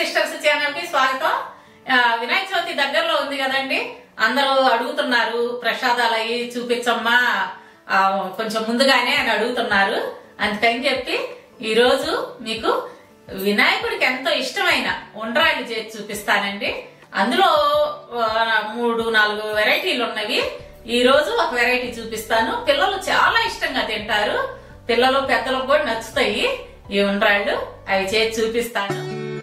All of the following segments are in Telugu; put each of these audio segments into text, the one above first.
సిస్టర్స్ ఛానల్ కి స్వాగతం ఆ, వినాయక చవితి దగ్గరలో ఉంది కదండి అందరూ అడుగుతున్నారు ప్రసాదాలు అయ్యి చూపించమ్మా ఆ, కొంచెం ముందుగానే అని అడుగుతున్నారు అందుకని చెప్పి ఈ రోజు మీకు వినాయకుడికి ఎంతో ఇష్టమైన ఉండ్రాళ్ళు చేసి చూపిస్తానండి అందులో ఆ, మూడు నాలుగు వెరైటీలు ఉన్నవి ఈ రోజు ఒక వెరైటీ చూపిస్తాను పిల్లలు చాలా ఇష్టంగా తింటారు పిల్లలు పెద్దలకు కూడా నచ్చుతాయి ఈ ఉండ్రాళ్ళు అవి చేసి చూపిస్తాను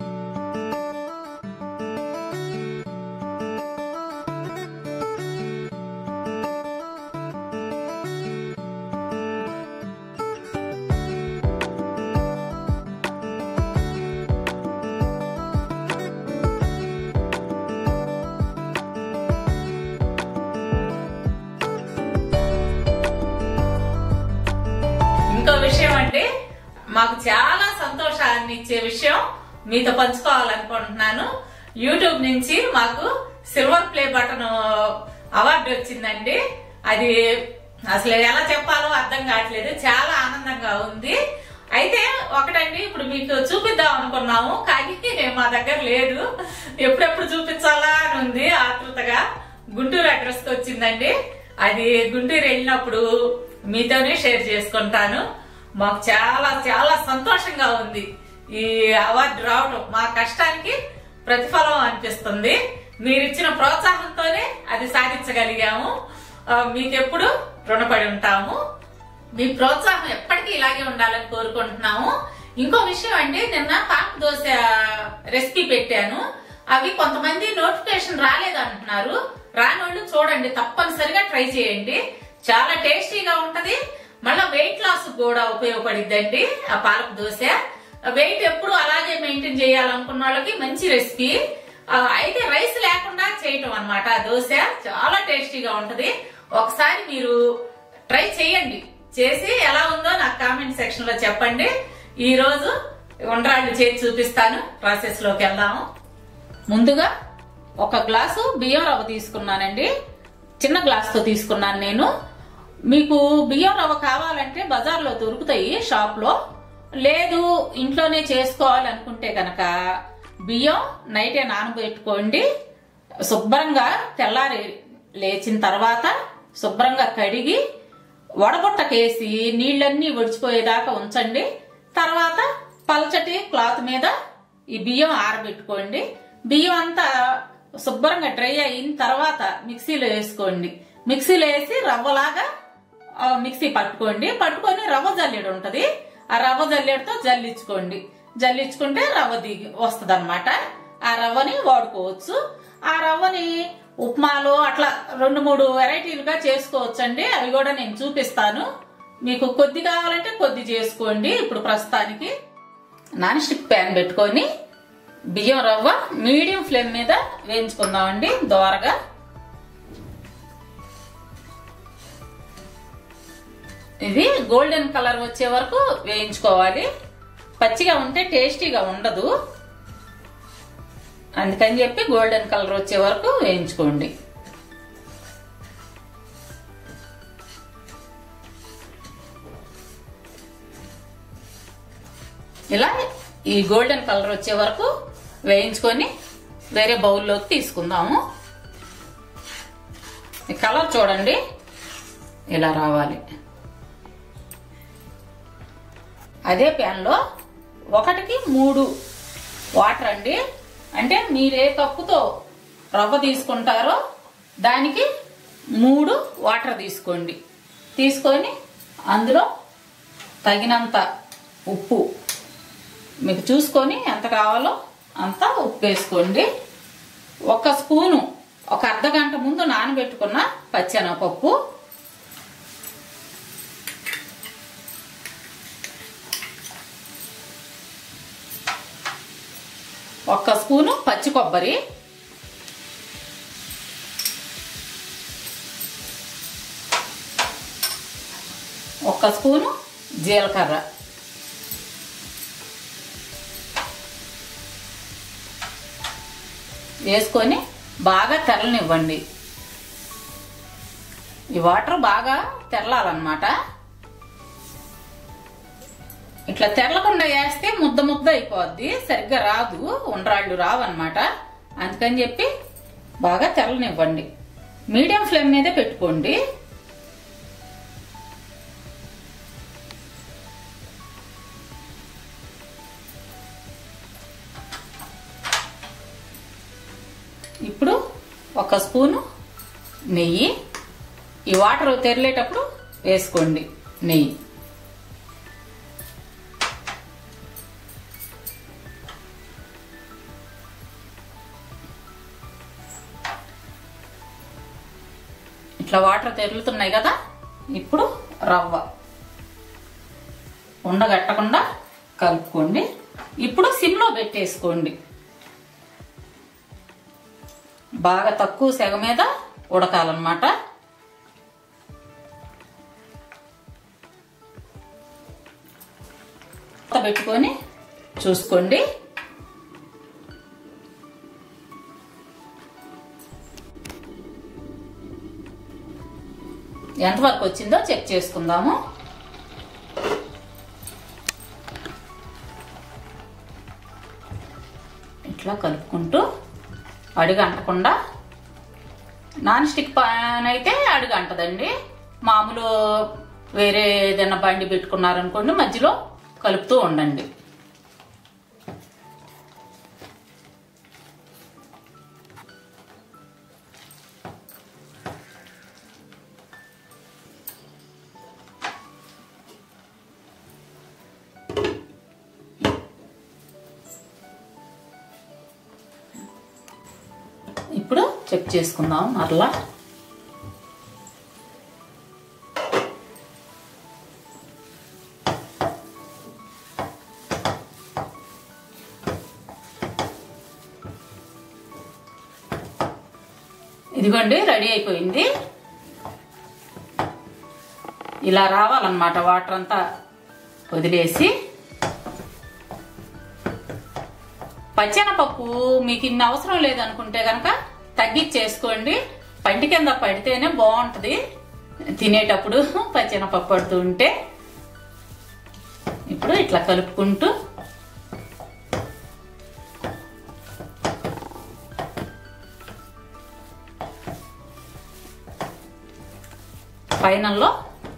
ఇంకో విషయం అంటే మాకు చాలా సంతోషాన్ని ఇచ్చే విషయం మీతో పంచుకోవాలనుకుంటున్నాను యూట్యూబ్ నుంచి మాకు సిల్వర్ ప్లే బటన్ అవార్డు వచ్చిందండి అది అసలు ఎలా చెప్పాలో అర్థం కావట్లేదు చాలా ఆనందంగా ఉంది అయితే ఒకటండి ఇప్పుడు మీకు చూపిద్దాం అనుకున్నాము కానీ మా దగ్గర లేదు ఎప్పుడెప్పుడు చూపించాలా అని ఉంది ఆతృతగా గుంటూరు అడ్రస్ కి వచ్చిందండి అది గుంటూరు వెళ్ళినప్పుడు మీతోనే షేర్ చేసుకుంటాను మాకు చాలా చాలా సంతోషంగా ఉంది ఈ అవార్డు రావడం మా కష్టానికి ప్రతిఫలం అనిపిస్తుంది మీరు ఇచ్చిన ప్రోత్సాహంతోనే అది సాధించగలిగాము ఆ, మీకెప్పుడు రుణపడి ఉంటాము మీ ప్రోత్సాహం ఎప్పటికీ ఇలాగే ఉండాలని కోరుకుంటున్నాము ఇంకో విషయం అండి నిన్న పాక దోశ రెసిపీ పెట్టాను అవి కొంతమంది నోటిఫికేషన్ రాలేదు అంటున్నారు రానోళ్ళు చూడండి తప్పనిసరిగా ట్రై చేయండి చాలా టేస్టీగా ఉంటది మళ్ళీ వెయిట్ లాస్ కూడా ఉపయోగపడిద్దండి ఆ పాలక దోశ వెయిట్ ఎప్పుడు అలాగే మెయింటైన్ చేయాలనుకున్న వాళ్ళకి మంచి రెసిపీ ఆ, అయితే రైస్ లేకుండా చేయటం అన్నమాట ఆ దోశ చాలా టేస్టీగా ఉంటది ఒకసారి మీరు ట్రై చేయండి చేసి ఎలా ఉందో నాకు కామెంట్ సెక్షన్ లో చెప్పండి ఈ రోజు ఉండ్రాళ్ళు చేసి చూపిస్తాను ప్రాసెస్ లోకి వెళ్దాము ముందుగా ఒక గ్లాసు బియ్యం రవ్వ తీసుకున్నానండి చిన్న గ్లాస్ తో తీసుకున్నాను నేను మీకు బియ్యం రవ్వ కావాలంటే బజార్లో దొరుకుతాయి షాప్ లో లేదు ఇంట్లోనే చేసుకోవాలి అనుకుంటే కనుక బియ్యం నైటే నానబెట్టుకోండి శుభ్రంగా తెల్లారి లేచిన తర్వాత శుభ్రంగా కడిగి వడబుట్టకేసి నీళ్ళన్నీ ఒడిచిపోయేదాకా ఉంచండి తర్వాత పల్చటి క్లాత్ మీద ఈ బియ్యం ఆరబెట్టుకోండి బియ్యం అంతా శుభ్రంగా డ్రై అయిన తర్వాత మిక్సీలో వేసుకోండి మిక్సీలో వేసి రవ్వలాగా ఆ, మిక్సీ పట్టుకోండి పట్టుకొని రవ్వ జల్లెడు ఉంటది ఆ రవ్వ జల్లెడతో జల్లించుకోండి జల్లించుకుంటే రవ్వ దిగి వస్తుంది ఆ రవ్వని వాడుకోవచ్చు ఆ రవ్వని ఉప్మాలు అట్లా రెండు మూడు వెరైటీలుగా చేసుకోవచ్చు అండి అవి కూడా నేను చూపిస్తాను మీకు కొద్ది కావాలంటే కొద్ది చేసుకోండి ఇప్పుడు ప్రస్తుతానికి నాన్ స్టిక్ ప్యాన్ పెట్టుకొని బియ్యం రవ్వ మీడియం ఫ్లేమ్ మీద వేయించుకుందామండి దోరగా ఇది గోల్డెన్ కలర్ వచ్చే వరకు వేయించుకోవాలి పచ్చిగా ఉంటే టేస్టీగా ఉండదు అందుకని చెప్పి గోల్డెన్ కలర్ వచ్చే వరకు వేయించుకోండి ఇలా ఈ గోల్డెన్ కలర్ వచ్చే వరకు వేయించుకొని వేరే బౌల్లోకి తీసుకుందాము ఈ కలర్ చూడండి ఇలా రావాలి అదే ప్యాన్లో ఒకటికి మూడు వాటర్ అండి అంటే మీరే కప్పుతో రవ్వ తీసుకుంటారో దానికి మూడు వాటర్ తీసుకోండి తీసుకొని అందులో తగినంత ఉప్పు మీకు చూసుకొని ఎంత కావాలో అంత ఉప్పు వేసుకోండి ఒక స్పూను ఒక అర్ధ గంట ముందు నానబెట్టుకున్న పచ్చెనగపప్పు ఒక్క స్పూను పచ్చి కొబ్బరి ఒక్క స్పూను జీలకర్ర వేసుకొని బాగా తెల్లనివ్వండి ఈ వాటర్ బాగా తెరలాలన్నమాట ఇట్లా తెల్లకుండా వేస్తే ముద్ద ముద్ద అయిపోద్ది సరిగ్గా రాదు ఉండ్రాళ్ళు రావు అనమాట అందుకని చెప్పి బాగా తెల్లనివ్వండి మీడియం ఫ్లేమ్ మీదే పెట్టుకోండి ఇప్పుడు ఒక స్పూను నెయ్యి ఈ వాటర్ తెరలేటప్పుడు వేసుకోండి నెయ్యి ఇట్లా వాటర్ తెరులుతున్నాయి కదా ఇప్పుడు రవ్వ ఉండగట్టకుండా కలుపుకోండి ఇప్పుడు సిమ్లో పెట్టేసుకోండి బాగా తక్కువ సెగ మీద ఉడకాలన్నమాట మూత పెట్టుకొని చూసుకోండి ఎంతవరకు వచ్చిందో చెక్ చేసుకుందాము ఇట్లా కలుపుకుంటూ అడుగు అంటకుండా నాన్ స్టిక్ పాన్ అయితే అడుగు అంటదండి మామూలు వేరే ఏదైనా బండి పెట్టుకున్నారనుకోండి మధ్యలో కలుపుతూ ఉండండి ఇప్పుడు చెక్ చేసుకుందాం మరలా ఇదిగోండి రెడీ అయిపోయింది ఇలా రావాలన్నమాట వాటర్ అంతా వదిలేసి పచ్చెనపప్పు మీకు ఇన్ని అవసరం లేదనుకుంటే కనుక తగ్గించేసుకోండి పంటి కింద పడితేనే బాగుంటది తినేటప్పుడు పచ్చెనపప్పు పడుతూ ఉంటే ఇప్పుడు ఇట్లా కలుపుకుంటూ ఫైనల్లో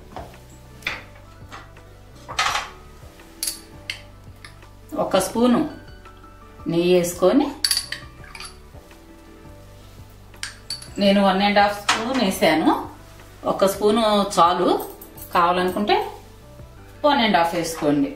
ఒక స్పూను నెయ్యి వేసుకొని నేను వన్ అండ్ హాఫ్ స్పూన్ వేసాను ఒక స్పూను చాలు కావాలనుకుంటే వన్ అండ్ హాఫ్ వేసుకోండి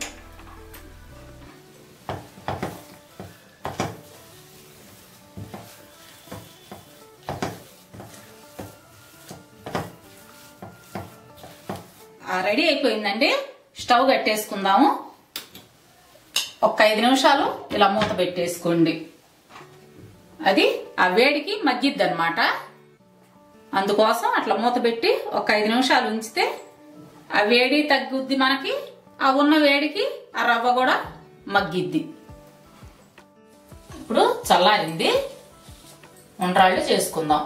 రెడీ అయిపోయిందండి స్టవ్ కట్టేసుకుందాము ఒక ఐదు నిమిషాలు ఇలా మూత పెట్టేసుకోండి అది ఆ వేడికి మగ్గిద్ది అనమాట అందుకోసం అట్లా మూత పెట్టి ఒక ఐదు నిమిషాలు ఉంచితే ఆ వేడి తగ్గుద్ది మనకి ఆ ఉన్న వేడికి ఆ రవ్వ కూడా మగ్గిద్ది ఇప్పుడు చల్లారింది ఉండ్రాళ్ళు చేసుకుందాం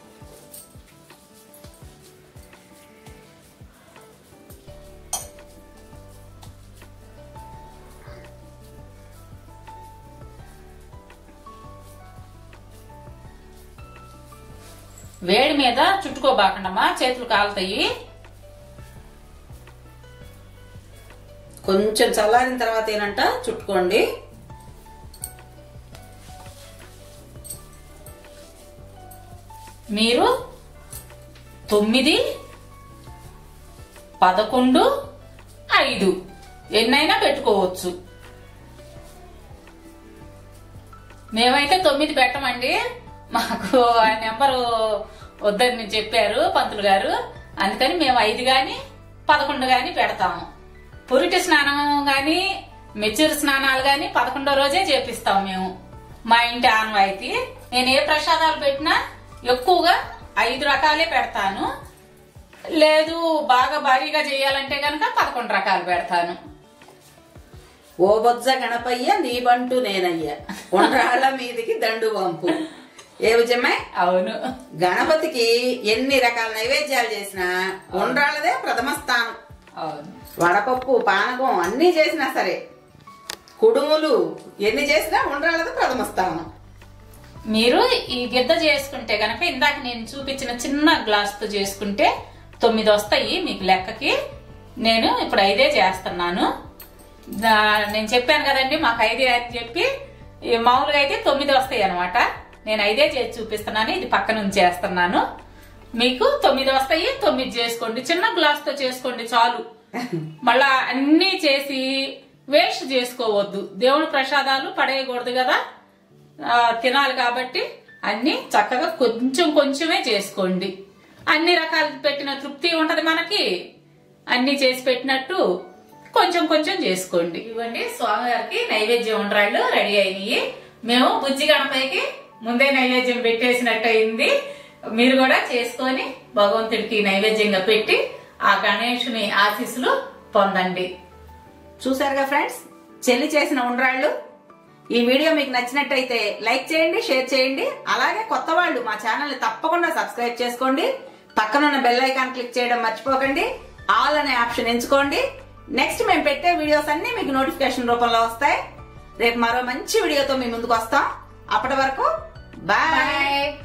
వేడి మీద చుట్టుకోబాకండమ్మా చేతులు కాలుతాయి కొంచెం చల్లారిన తర్వాత ఏనంట చుట్టుకోండి మీరు తొమ్మిది పదకొండు ఐదు ఎన్నైనా పెట్టుకోవచ్చు మేమైతే తొమ్మిది పెట్టమండి మాకు ఆ నెంబరు వద్దని చెప్పారు పంతులు గారు అందుకని మేము ఐదు గాని పదకొండు గాని పెడతాము పురిటి స్నానం గాని మెచ్యూర్ స్నానాలు గాని పదకొండో రోజే చేపిస్తాం మేము మా ఇంటి ఆనవాయితీ నేను ఏ ప్రసాదాలు పెట్టినా ఎక్కువగా ఐదు రకాలే పెడతాను లేదు బాగా భారీగా చేయాలంటే గనక పదకొండు రకాలు పెడతాను ఓ బొజ్జ గణపయ్య నీ బంటు నేనయ్య ఉండ్రాళ్ళ మీదికి దండు వంపు ఏ విజయమ్మాయి అవును గణపతికి ఎన్ని రకాల నైవేద్యాలు చేసినా ఉండ్రాళ్ళదే ప్రథమ స్థానం అవును వడపప్పు పానకం అన్ని చేసినా సరే కుడుములు ఎన్ని చేసినా ఉండ్రాళ్ళతో ప్రథమ స్థానం మీరు ఈ గిద్ద చేసుకుంటే గనక ఇందాక నేను చూపించిన చిన్న గ్లాస్ తో చేసుకుంటే తొమ్మిది వస్తాయి మీకు లెక్కకి నేను ఇప్పుడు ఐదే చేస్తున్నాను దా- నేను చెప్పాను కదండి మాకు ఐదే అని చెప్పి ఈ మామూలుగా అయితే తొమ్మిది వస్తాయి అనమాట నేను ఐదే చేసి చూపిస్తున్నాను ఇది పక్కన ఉంచేస్తున్నాను మీకు తొమ్మిది వస్తాయి తొమ్మిది చేసుకోండి చిన్న గ్లాస్ తో చేసుకోండి చాలు మళ్ళా అన్ని చేసి వేస్ట్ చేసుకోవద్దు దేవుని ప్రసాదాలు పడేయకూడదు కదా ఆ, తినాలి కాబట్టి అన్ని చక్కగా కొంచెం కొంచెమే చేసుకోండి అన్ని రకాలు పెట్టిన తృప్తి ఉంటది మనకి అన్ని చేసి పెట్టినట్టు కొంచెం కొంచెం చేసుకోండి ఇవ్వండి స్వామివారికి నైవేద్యం ఉండ్రాళ్ళు రెడీ అయినాయి మేము బుజ్జి గణపైకి ముందే నైవేద్యం పెట్టేసినట్టు అయింది మీరు కూడా చేసుకొని భగవంతుడికి నైవేద్యంగా పెట్టి ఆ గణేషుని ఆశీస్సులు పొందండి చూసారుగా ఫ్రెండ్స్ చెల్లి చేసిన ఉండ్రాళ్ళు ఈ వీడియో మీకు నచ్చినట్టయితే లైక్ చేయండి షేర్ చేయండి అలాగే కొత్త వాళ్ళు మా ఛానల్ ని తప్పకుండా సబ్స్క్రైబ్ చేసుకోండి పక్కనున్న బెల్ ఐకాన్ క్లిక్ చేయడం మర్చిపోకండి ఆల్ అనే ఆప్షన్ ఎంచుకోండి నెక్స్ట్ మేము పెట్టే వీడియోస్ అన్ని మీకు నోటిఫికేషన్ రూపంలో వస్తాయి రేపు మరో మంచి వీడియోతో మీ ముందుకు వస్తాం అప్పటి వరకు బాయ్ బాయ్